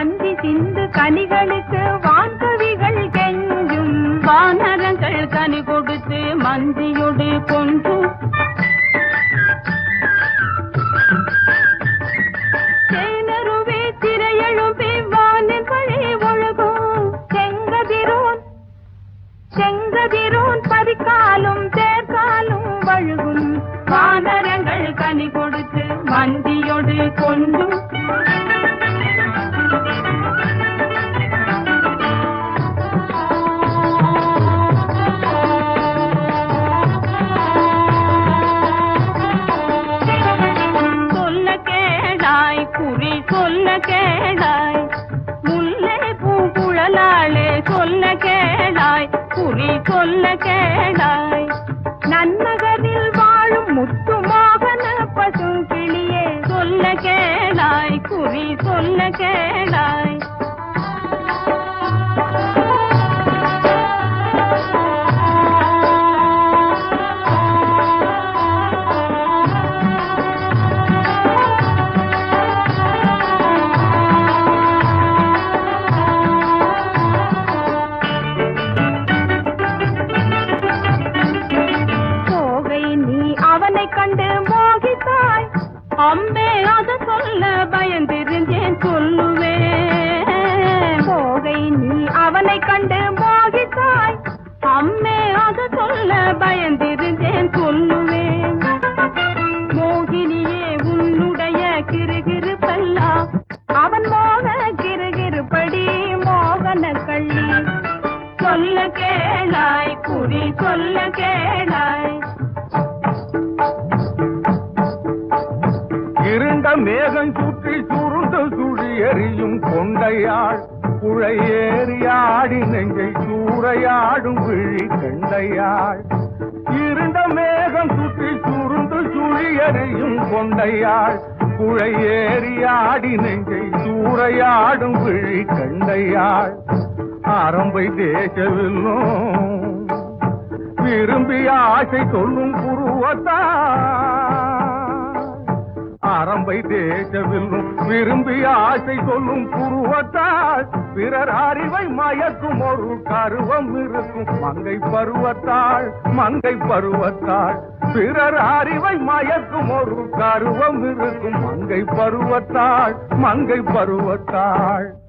வஞ்சி சிந்து கனிகளுக்கு வான்கவிகள் கெஞ்சும் வானரங்கள் கனி கொடுத்து மந்தியொடு கொஞ்சும் தேனருவே திரையெழும்பி வானில் வழி ஒழுகும் செங்கதிரோன் செங்கதிரோன் பறிக்காலும் தேர்காலும் வழுகும் வானரங்கள் கனி கொடுத்து மந்தியொடு கொஞ்சும் சொல்ல கேளாய் குறி சொல்ல கேளாய் முல்லை பூங்குழலாளே சொல்ல கேளாய் குறி சொல்ல கேளாய் நன்னகரில் வாழும் முத்து மோகன பசுங்கிளியே சொல்ல கேளாய் குறி சொல்ல கேளாய் போகை நீ அவனை கண்டு மோகித்தாய் அம்மே அத சொல்ல பயந்திருந்தேன் சொல்லுவேன் போகை நீ அவனை கண்டு மோகித்தாய் அம்மே அத சொல்ல பயந்திருந்தேன் சொல்லுவேன் மோகினியே உன்னுடைய கிருகிரு பல்லா அவன் மோக கிருகிருப்படி மோகன கள்ளி சொல்ல கேளாய் குறி சொல்ல கேளாய் இருண்ட மேகம் சுற்றி சுருண்டு சுழி எறியும் கொண்டையாள் குழையேறி ஆடி நெஞ்சை சூறையாடும் விழி கண்டையாள் இருண்ட மேகம் சுற்றி சுருண்டு சுழி எறியும் கொண்டையாள் குழையேறி ஆடி நெஞ்சை சூறையாடும் விழி கண்டையாள் ஆரம்பை தேசவில்லும் விரும்பிய ஆசை சொல்லும் புருவத்தான் ஆரம்பை தேசவில்லும் விரும்பிய ஆசை சொல்லும் புருவத்தால் பிறர் அறிவை மயக்கும் ஒரு கருவம் இருக்கும் மங்கை பருவத்தாள் மங்கை பருவத்தாள் பிறர் அறிவை மயக்கும் ஒரு கருவம் இருக்கும் மங்கை பருவத்தாள் மங்கை பருவத்தாள்